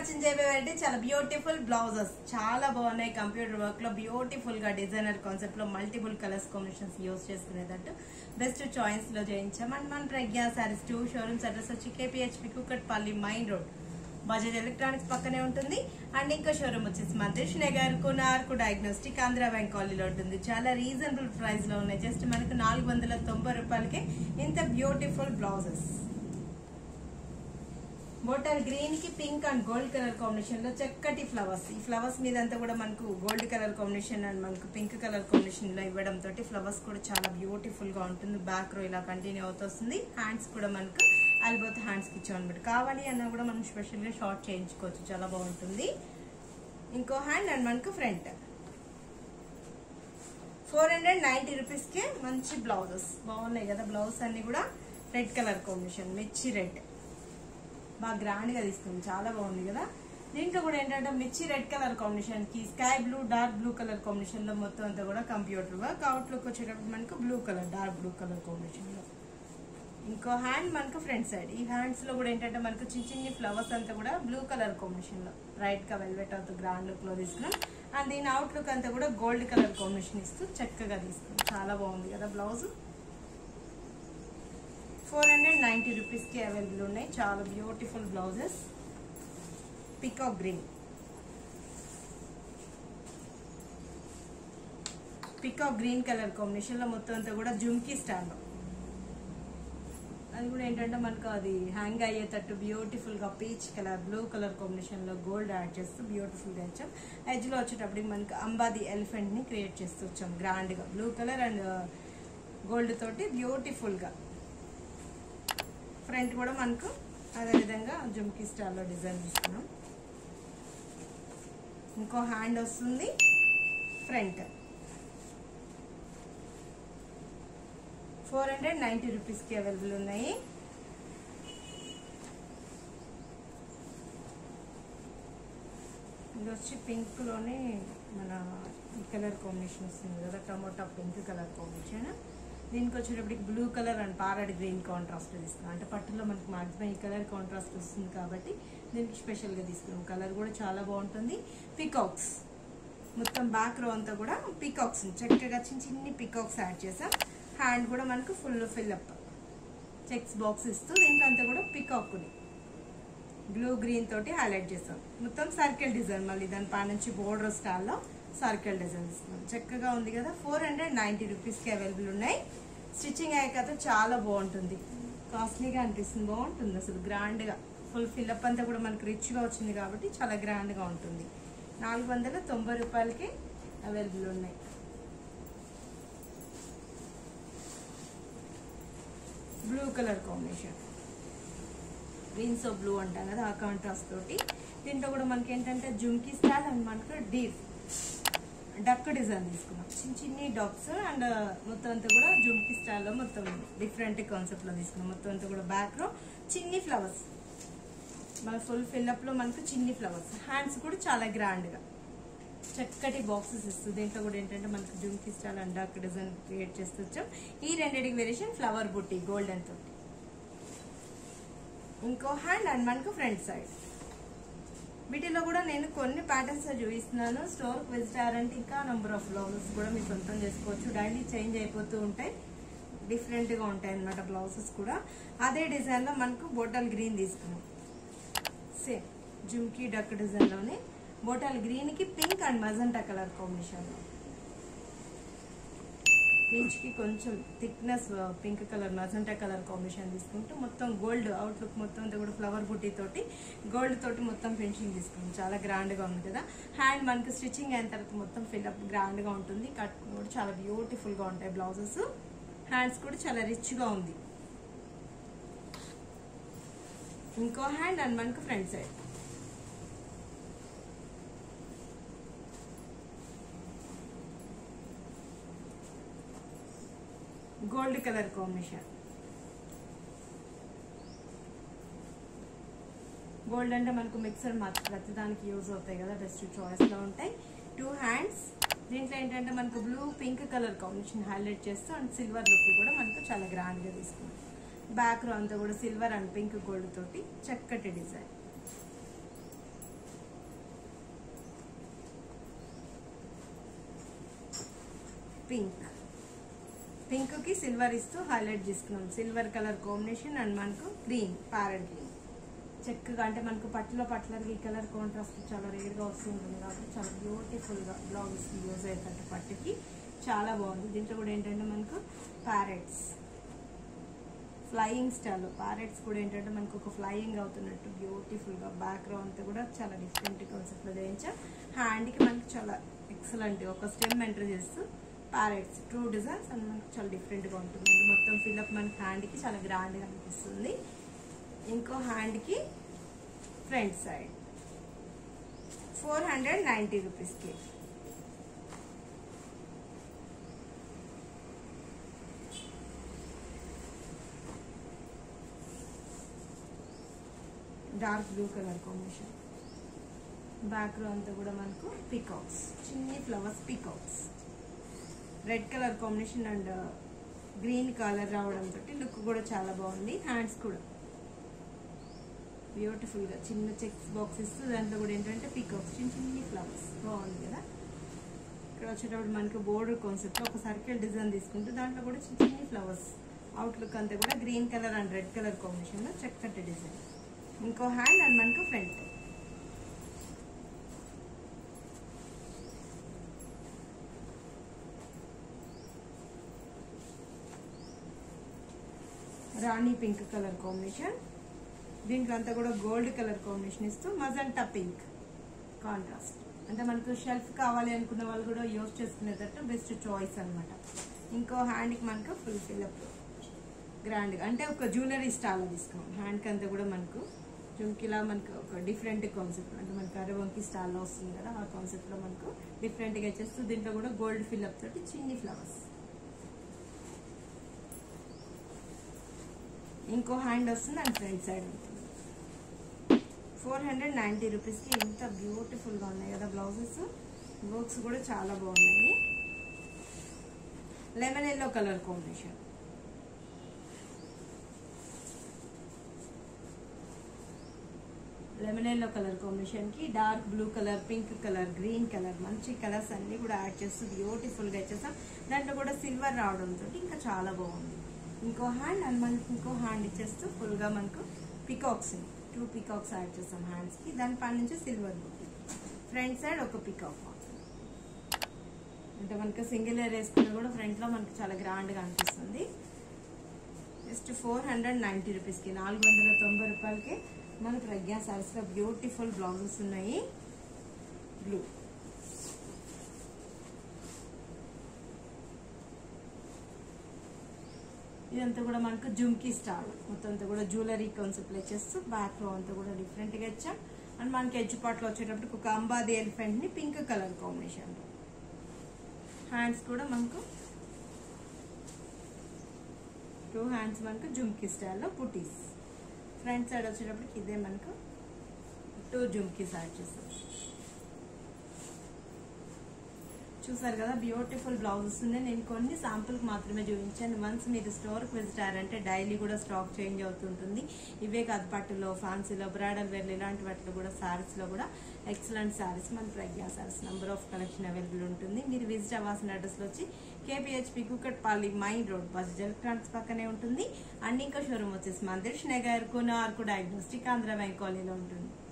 వచ్చిన చేయబోయేది చాలా బ్యూటిఫుల్ బ్లౌజెస్ చాలా బాగున్నాయి కంప్యూటర్ వర్క్ లో బ్యూటిఫుల్ గా డిజైనర్ కాన్సెప్ట్ లో మల్టిపుల్ కలర్స్ కాంబినేషన్స్ యూస్ చేసుకునేటట్టు బెస్ట్ చాయిస్ లో చేయించాం అండ్ మన Pragna sarees two showrooms address వచ్చి KPHB Kukatpally main road Bajaj electronics పక్కనే ఉంటుంది అండ్ ఇంకా షోరూమ్ వచ్చేసి మంత్రిష్ నగర్ కునార్కు డయాగ్నోస్టిక్ ఆంధ్ర బ్యాంక్ కాలనీలో ఉంటుంది చాలా రీజనబుల్ ప్రైస్ లో ఉన్నాయి జస్ట్ మనకు నాలుగు వందల తొంభై రూపాయలకే ఇంత బ్యూటిఫుల్ బ్లౌజెస్ బోటల్ గ్రీన్ కి pink and gold colour combination లో చక్కటి ఫ్లవర్స్ ఈ ఫ్లవర్స్ మీద అంతా కూడా మనకు గోల్డ్ కలర్ కాంబినేషన్ అండ్ మనకు పింక్ కలర్ కాంబినేషన్ లో ఇవ్వడం తోటి ఫ్లవర్స్ కూడా చాలా బ్యూటిఫుల్ గా ఉంటుంది బ్యాక్ రో ఇలా కంటిన్యూ అవుతుంది హ్యాండ్స్ కూడా మనకు అల్బోత్ హ్యాండ్స్ కి ఇచ్చాం అనమాట కావాలి అన్నా కూడా మనం స్పెషల్ గా షార్ట్ చేయించుకోవచ్చు చాలా బాగుంటుంది ఇంకో హ్యాండ్ అండ్ మనకు front four hundred ninety rupees కి మంచి బ్లౌజెస్ బాగున్నాయి కదా బ్లౌజ్ అన్ని కూడా రెడ్ కలర్ కాంబినేషన్ మిర్చి రెడ్ బాగా గ్రాండ్ గా తీసుకుంది చాలా బాగుంది కదా దీంట్లో కూడా ఏంటంటే మిర్చి రెడ్ కలర్ కాంబినేషన్ కి sky blue dark blue colour combination లో మొత్తం అంతా కూడా కంప్యూటర్ వర్క్ అవుట్ లుక్ వచ్చేటప్పుడు మనకు blue colour dark blue colour combination లో ఇంకో హ్యాండ్ మనకు ఫ్రంట్ సైడ్ ఈ హ్యాండ్స్ లో కూడా ఏంటంటే మనకు చిన్న చిన్ని ఫ్లవర్స్ అంతా కూడా బ్లూ కలర్ కాంబినేషన్ లో రైట్ గా వెల్వెట్ అవుతూ గ్రాండ్ లుక్ లో తీసుకున్నాం అండ్ దీని అవుట్ లుక్ అంతా కూడా గోల్డ్ కలర్ కాంబినేషన్ ఇస్తూ చక్కగా తీసుకున్నాం చాలా బాగుంది కదా బ్లౌజ్ ఫోర్ హండ్రెడ్ నైంటీ రూపీస్కి అవైలబుల్ ఉన్నాయి చాలా beautiful blouses peacock green peacock green colour కాంబినేషన్లో మొత్తం అంతా కూడా జుమ్కీ స్టాండ్ అది కూడా ఏంటంటే మనకు అది హ్యాంగ్ అయ్యేటట్టు బ్యూటిఫుల్గా పీచ్ కలర్ బ్లూ కలర్ కాంబినేషన్లో గోల్డ్ యాడ్ చేస్తూ బ్యూటిఫుల్గా ఇచ్చాం ఎడ్జ్లో వచ్చేటప్పటికి మనకి అంబాది ఎలిఫెంట్ని క్రియేట్ చేస్తూ వచ్చాం గ్రాండ్గా బ్లూ కలర్ అండ్ గోల్డ్ తోటి బ్యూటిఫుల్గా ఫ్రంట్ కూడా మనకు అదేవిధంగా జుమ్కీ స్టైల్లో డిజైన్ ఇస్తున్నాం ఇంకో హ్యాండ్ వస్తుంది ఫ్రంట్ ఫోర్ హండ్రెడ్ నైంటీ రూపీస్కి అవైలబుల్ ఉన్నాయి ఇది వచ్చి పింక్లోనే మన ఈ కలర్ కాంబినేషన్ వస్తుంది కదా టమోటా పింక్ కలర్ కాంబినేషన్ దీనికి వచ్చేటప్పటికి blue colour and parrot green contrast తీసుకున్నాం అంటే పట్టులో మనకి మాక్సిమం ఈ కలర్ కాంట్రాస్ట్ వస్తుంది కాబట్టి దీనికి స్పెషల్గా తీసుకున్నాం కలర్ కూడా చాలా బాగుంటుంది పికాక్స్ మొత్తం బ్యాక్ రో అంతా కూడా పికాక్స్ చక్కగా చిన్న చిన్ని పికాక్స్ యాడ్ చేసాం హ్యాండ్ కూడా మనకు ఫుల్ ఫిల్అప్ చెక్స్ బాక్స్ ఇస్తూ దీంట్లో అంతా కూడా పికాక్ని బ్లూ గ్రీన్ తోటి హైలైట్ చేస్తాం మొత్తం సర్కిల్ డిజైన్ మళ్ళీ దాని పై నుంచి బోర్డర్ స్టైల్లో సర్కిల్ డిజైన్ ఇస్తున్నాం చక్కగా ఉంది కదా ఫోర్ హండ్రెడ్ నైంటీ రూపీస్కి అవైలబుల్ ఉన్నాయి స్టిచ్చింగ్ అయ్యాక చాలా బాగుంటుంది కాస్ట్లీగా అనిపిస్తుంది బాగుంటుంది అసలు గ్రాండ్గా ఫుల్ ఫిల్అప్ అంతా కూడా మనకు రిచ్గా వచ్చింది కాబట్టి చాలా గ్రాండ్గా ఉంటుంది నాలుగు వందల తొంభై రూపాయలకి అవైలబుల్ ఉన్నాయి blue colour combination greens blue అంటాం కదా ఆ కాంట్రాస్ట్ తోటి దీంట్లో కూడా మనకి ఏంటంటే జుమ్కీ స్టైల్ అండ్ మనకు డీప్ డక్ డిజైన్ తీసుకున్నాం చిన్న చిన్ని డాక్స్ అండ్ మొత్తం అంతా కూడా జుమ్కీ స్టైల్లో మొత్తం డిఫరెంట్ కాన్సెప్ట్లో తీసుకున్నాం మొత్తం అంతా కూడా బ్యాక్ లో చిన్ని ఫ్లవర్స్ మన ఫుల్ ఫిల్అప్ లో మనకు చిన్ని ఫ్లవర్స్ హ్యాండ్స్ కూడా చాలా గ్రాండ్ గా చక్కటి బాక్సెస్ ఇస్తుంది దీంట్లో కూడా ఏంటంటే మనకు jhumki style and duck design create చేస్తూ వచ్చాం ఈ రెండింటికి వేరియేషన్ ఫ్లవర్ బుట్టి గోల్డెన్ తోటి ఇంకో హ్యాండ్ అండ్ మనకు ఫ్రంట్ సైడ్ వీటిలో కూడా నేను కొన్ని ప్యాటర్న్స్ చూపిస్తున్నాను స్టోర్ విజిట్ అయ్యారంటే ఇంకా నెంబర్ ఆఫ్ బ్లౌజెస్ కూడా మీరు సొంతం చేసుకోవచ్చు డైలీ చేంజ్ అయిపోతూ ఉంటాయి డిఫరెంట్ గా ఉంటాయి అన్నమాట బ్లౌజెస్ కూడా అదే డిజైన్ లో మనకు బోటల్ గ్రీన్ తీసుకున్నాం సేమ్ జుమ్కీ డక్ డిజైన్ లోనే బోటల్ గ్రీన్ కి pink and magenta colour combination లో పీచ్ కి కొంచెం thickness pink colour magenta colour combination తీసుకుంటూ మొత్తం గోల్డ్ అవుట్లుక్ మొత్తం అంతా కూడా ఫ్లవర్ బుట్టి తోటి గోల్డ్ తోటి మొత్తం ఫినిషింగ్ తీసుకున్నాం చాలా గ్రాండ్ గా ఉంది కదా హ్యాండ్ మనకి స్టిచ్చింగ్ అయిన తర్వాత మొత్తం ఫిల్అప్ గ్రాండ్ గా ఉంటుంది కట్ కూడా చాలా బ్యూటిఫుల్ గా ఉంటాయి బ్లౌజెస్ హ్యాండ్స్ కూడా చాలా రిచ్ గా ఉంది ఇంకో హ్యాండ్ అండ్ మనకు front side gold colour combination gold అంటే మనకు మిక్సర్ ప్రతిదానికి యూజ్ అవుతాయి కదా బెస్ట్ చాయిస్ లో ఉంటాయి టూ హ్యాండ్స్ దీంట్లో ఏంటంటే మనకు blue pink colour combination highlight చేస్తూ అండ్ సిల్వర్ లుక్ కూడా మనకు చాలా గ్రాండ్ గా తీసుకున్నాం బ్యాక్ రో అంతా కూడా సిల్వర్ అండ్ పింక్ గోల్డ్ తోటి చక్కటి డిజైన్ పింక్ పింక్ కి సిల్వర్ ఇస్తూ హైలైట్ చేసుకున్నాం సిల్వర్ కలర్ కాంబినేషన్ అండ్ మనకు గ్రీన్ ప్యారెట్ గ్రీన్ చక్కగా అంటే మనకు పట్టులో పట్లకి ఈ కలర్ కాంట్రాస్ట్ చాలా రేర్గా వస్తుంటుంది కాబట్టి చాలా బ్యూటిఫుల్గా బ్లౌజ్ యూజ్ అవుతుంది పట్టుకి చాలా బాగుంది దీంట్లో కూడా ఏంటంటే మనకు ప్యారెట్స్ ఫ్లయింగ్ స్టైల్ ప్యారెట్స్ కూడా ఏంటంటే మనకు ఒక ఫ్లయింగ్ అవుతున్నట్టు బ్యూటిఫుల్గా బ్యాక్గ్రౌండ్ అంతా కూడా చాలా డిఫరెంట్ కాన్సెప్ట్లో చేయించాం హ్యాండ్కి మనకి చాలా ఎక్సలెంట్ ఒక స్టెమ్ ఎంటర్ చేస్తూ ప్యారెట్స్ ట్రూ డిజైన్స్ అండ్ మనకు చాలా డిఫరెంట్గా ఉంటుంది మొత్తం ఫిల్అప్ మనకి హ్యాండ్కి చాలా గ్రాండ్గా అనిపిస్తుంది ఇంకో హ్యాండ్కి front side four hundred ninety రూపీస్కి dark blue colour combination back లో అంతా కూడా మనకు పీకాక్స్ చిన్ని flowers peacocks red colour combination and green colour రావడంతో లుక్ కూడా చాలా బాగుంది హ్యాండ్స్ కూడా బ్యూటిఫుల్ గా చిన్న చెక్స్ బాక్స్ ఇస్తూ దాంట్లో కూడా ఏంటంటే పీకాక్స్ చిన్న చిన్ని ఫ్లవర్స్ బాగుంది కదా ఇక్కడ వచ్చేటప్పుడు మనకి బోర్డర్ కాన్సెప్ట్ ఒక సర్కిల్ డిజైన్ తీసుకుంటే దాంట్లో కూడా చిన్న చిన్ని ఫ్లవర్స్ అవుట్లుక్ అంతా కూడా green colour and red colour combination లో చక్కటి డిజైన్ ఇంకో హ్యాండ్ అండ్ మనకు front rani pink colour combination దీంట్లో అంతా కూడా గోల్డ్ కలర్ కాంబినేషన్ ఇస్తూ మజంటా పింక్ కాంట్రాస్ట్ అంటే మనకు షెల్ఫ్ కావాలి అనుకున్న వాళ్ళు కూడా యూజ్ చేసుకునేటట్టు బెస్ట్ చాయిస్ అన్నమాట ఇంకో హ్యాండ్కి మనకు ఫుల్ ఫిల్అప్ గ్రాండ్గా అంటే ఒక జ్యువెలరీ స్టాల్ తీసుకున్నాం హ్యాండ్కి అంతా కూడా మనకు జుమ్కిలా మనకు ఒక డిఫరెంట్ కాన్సెప్ట్ అంటే మనకు అరవంకి స్టాల్లో వస్తుంది కదా ఆ కాన్సెప్ట్లో మనకు డిఫరెంట్గా చేస్తూ దీంట్లో కూడా గోల్డ్ ఫిల్అప్ తోటి చిన్ని ఫ్లవర్స్ ఇంకో హ్యాండ్ వస్తుంది అండ్ ఫ్రంట్ సైడ్ ఉంటుంది ఫోర్ హండ్రెడ్ నైంటీ రూపీస్కి ఎంత బ్యూటిఫుల్గా ఉన్నాయి కదా బ్లౌజెస్ వర్క్స్ కూడా చాలా బాగున్నాయి lemon yellow colour combination lemon yellow colour combination కి dark blue colour pink colour green colour మంచి కలర్స్ అన్ని కూడా యాడ్ చేస్తూ బ్యూటిఫుల్ గా ఇచ్చేసాం దాంట్లో కూడా సిల్వర్ రావడంతో ఇంకా చాలా బాగుంది ఇంకో హ్యాండ్ అండ్ మనకి ఇంకో హ్యాండ్ ఇచ్చేస్తూ ఫుల్ గా మనకు పికాక్స్ టూ పికాక్స్ యాడ్ చేస్తాం హ్యాండ్స్ కి దాని పై నుంచి సిల్వర్ బుట్టి ఫ్రంట్ సైడ్ ఒక పికాక్ అంటే మనకు సింగిల్ ఇయర్ వేసుకున్నా కూడా ఫ్రంట్ లో మనకి చాలా గ్రాండ్ గా అనిపిస్తుంది జస్ట్ ఫోర్ హండ్రెడ్ నైంటీ రూపీస్కి నాలుగు వందల తొంభై రూపాయలకి మన ప్రజ్ఞా సారీస్లో బ్యూటిఫుల్ బ్లౌజెస్ ఉన్నాయి బ్లూ ఇదంతా కూడా మనకు జుమ్కీ స్టాల్ మొత్తం అంతా కూడా జ్యువెలరీ కాన్సెప్ట్లో ఇచ్చేస్తూ బ్యాక్ లో అంతా కూడా డిఫరెంట్గా ఇచ్చాం అండ్ మనకి ఎడ్జ్ పార్ట్లో వచ్చేటప్పుడు ఒక అంబాది ఎలిఫెంట్ ని పింక్ కలర్ కాంబినేషన్ హ్యాండ్స్ కూడా మనకు టూ హ్యాండ్స్ మనకు జుమ్కీ స్టైల్లో పుటీస్ ఫ్రంట్ సైడ్ వచ్చేటప్పటికి ఇదే మనకు టూ జుమ్కీస్ యాడ్ చేస్తాం చూసారు కదా బ్యూటిఫుల్ బ్లౌజెస్ ఉన్నాయి నేను కొన్ని శాంపుల్ మాత్రమే చూపించాను వన్స్ మీరు స్టోర్కి విజిట్ అయ్యారంటే డైలీ కూడా స్టాక్ చేంజ్ అవుతుంటుంది ఇవే కాదు పట్టులో ఫ్యాన్సీలో బ్రాడల్ వేర్లు ఇలాంటి వాటిలో కూడా శారీస్లో కూడా ఎక్సలెంట్ శారీస్ మన Pragna sarees number of collection available ఉంటుంది మీరు విజిట్ అవ్వాల్సిన అడ్రస్లో వచ్చి కేపీహెచ్పి కుకట్పల్లి మైన్ రోడ్ బస్ ఎలక్ట్రానిక్స్ పక్కనే ఉంటుంది అండ్ ఇంకో షోరూమ్ వచ్చేసి మందిర్ నగర్ కోనార్కు డయాగ్నోస్టిక్ ఆంధ్ర బ్యాంక్ కాలనీలో ఉంటుంది